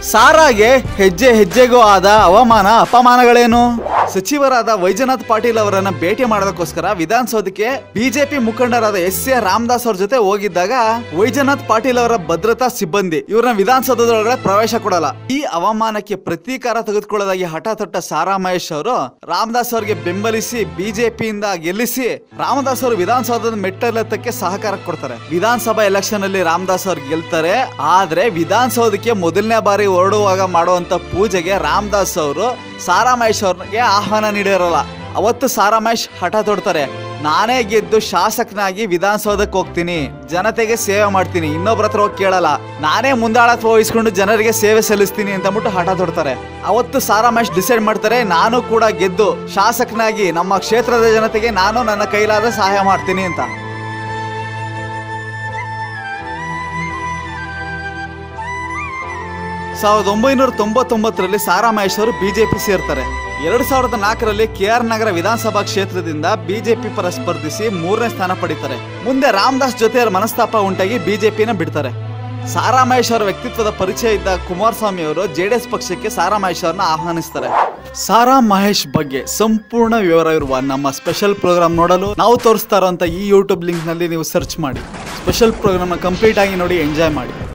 ಸಾರಾಗೆ ಹೆಜ್ಜೆ ಹೆಜ್ಜೆಗೂ ಆದ ಅವಮಾನ ಅಪಮಾನಗಳೇನು ಸಚಿವರಾದ ವೈಜನಾಥ್ ಪಾಟೀಲ್ ಅವರನ್ನ ಭೇಟಿ ಮಾಡೋದಕ್ಕೋಸ್ಕರ ವಿಧಾನಸೌಧಕ್ಕೆ ಬಿಜೆಪಿ ಮುಖಂಡರಾದ ಎಸ್ ಎ ರಾಮದಾಸ್ ಅವ್ರ ಜೊತೆ ಹೋಗಿದ್ದಾಗ ವೈಜನಾಥ್ ಪಾಟೀಲ್ ಅವರ ಭದ್ರತಾ ಸಿಬ್ಬಂದಿ ಇವ್ರನ್ನ ವಿಧಾನಸೌಧದೊಳಗಡೆ ಪ್ರವೇಶ ಕೊಡಲ್ಲ ಈ ಅವಮಾನಕ್ಕೆ ಪ್ರತೀಕಾರ ತೆಗೆದುಕೊಳ್ಳೋದಾಗಿ ಹಠ ತೊಟ್ಟ ಸಾರಾ ಮಹೇಶ್ ಅವರು ರಾಮದಾಸ್ ಅವರಿಗೆ ಬೆಂಬಲಿಸಿ ಬಿಜೆಪಿಯಿಂದ ಗೆಲ್ಲಿಸಿ ರಾಮದಾಸ್ ಅವರು ವಿಧಾನಸೌಧದ ಮೆಟ್ಟಲೆತ್ತಕ್ಕೆ ಸಹಕಾರ ಕೊಡ್ತಾರೆ ವಿಧಾನಸಭಾ ಎಲೆಕ್ಷನ್ ಅಲ್ಲಿ ರಾಮದಾಸ್ ಅವ್ರು ಗೆಲ್ತಾರೆ ಆದ್ರೆ ವಿಧಾನಸೌಧಕ್ಕೆ ಮೊದಲನೇ ಬಾರಿ ಹೊರಡುವಾಗ ಮಾಡುವಂತ ಪೂಜೆಗೆ ರಾಮದಾಸ್ ಅವರು ಸಾರಾ ಮಹೇಶ್ ಅವ್ರಿಗೆ ಆಹ್ವಾನ ನೀಡಿರಲ್ಲ ಅವತ್ತು ಸಾರಾ ಮಹೇಶ್ ಹಠ ತೊಡ್ತಾರೆ ನಾನೇ ಗೆದ್ದು ಶಾಸಕನಾಗಿ ವಿಧಾನಸೌಧಕ್ಕೆ ಹೋಗ್ತೀನಿ ಜನತೆಗೆ ಸೇವೆ ಮಾಡ್ತೀನಿ ಇನ್ನೊಬ್ರ ಹತ್ರ ಹೋಗಿ ಕೇಳಲ್ಲ ನಾನೇ ಮುಂದಾಳತ್ವ ವಹಿಸ್ಕೊಂಡು ಜನರಿಗೆ ಸೇವೆ ಸಲ್ಲಿಸ್ತೀನಿ ಅಂತ ಅಂದ್ಬಿಟ್ಟು ಹಠ ತೊಡ್ತಾರೆ ಅವತ್ತು ಸಾರಾ ಮಹೇಶ್ ಡಿಸೈಡ್ ಮಾಡ್ತಾರೆ ನಾನು ಕೂಡ ಗೆದ್ದು ಶಾಸಕನಾಗಿ ನಮ್ಮ ಕ್ಷೇತ್ರದ ಜನತೆಗೆ ನಾನು ನನ್ನ ಕೈಲಾದ ಸಹಾಯ ಮಾಡ್ತೀನಿ ಅಂತ ಸಾವಿರದ ಒಂಬೈನೂರ ತೊಂಬತ್ತೊಂಬತ್ತರಲ್ಲಿ ಸಾರಾ ಮಹೇಶ್ ಅವರು ಬಿಜೆಪಿ ಸೇರ್ತಾರೆ ಎರಡ್ ಸಾವಿರದ ನಾಲ್ಕರಲ್ಲಿ ಕೆ ಆರ್ ನಗರ ವಿಧಾನಸಭಾ ಕ್ಷೇತ್ರದಿಂದ ಬಿಜೆಪಿ ಪರ ಸ್ಪರ್ಧಿಸಿ ಮೂರನೇ ಸ್ಥಾನ ಪಡಿತಾರೆ ಮುಂದೆ ರಾಮದಾಸ್ ಜೊತೆ ಅವ್ರ ಮನಸ್ತಾಪ ಉಂಟಾಗಿ ಬಿಜೆಪಿನ ಬಿಡ್ತಾರೆ ಸಾರಾ ಮಹೇಶ್ ಅವರ ವ್ಯಕ್ತಿತ್ವದ ಪರಿಚಯ ಇದ್ದ ಕುಮಾರಸ್ವಾಮಿ ಅವರು ಜೆಡಿಎಸ್ ಪಕ್ಷಕ್ಕೆ ಸಾರಾ ಮಹೇಶ್ ಅವ್ರನ್ನ ಆಹ್ವಾನಿಸ್ತಾರೆ ಸಾರಾ ಮಹೇಶ್ ಬಗ್ಗೆ ಸಂಪೂರ್ಣ ವಿವರ ಇರುವ ನಮ್ಮ ಸ್ಪೆಷಲ್ ಪ್ರೋಗ್ರಾಮ್ ನೋಡಲು ನಾವು ತೋರಿಸ್ತಾ ಇರುವಂತ ಈ ಯೂಟ್ಯೂಬ್ ಲಿಂಕ್ ನಲ್ಲಿ ನೀವು ಸರ್ಚ್ ಮಾಡಿ ಸ್ಪೆಷಲ್ ಪ್ರೋಗ್ರಾಮ್ ಕಂಪ್ಲೀಟ್ ಆಗಿ ನೋಡಿ ಎಂಜಾಯ್ ಮಾಡಿ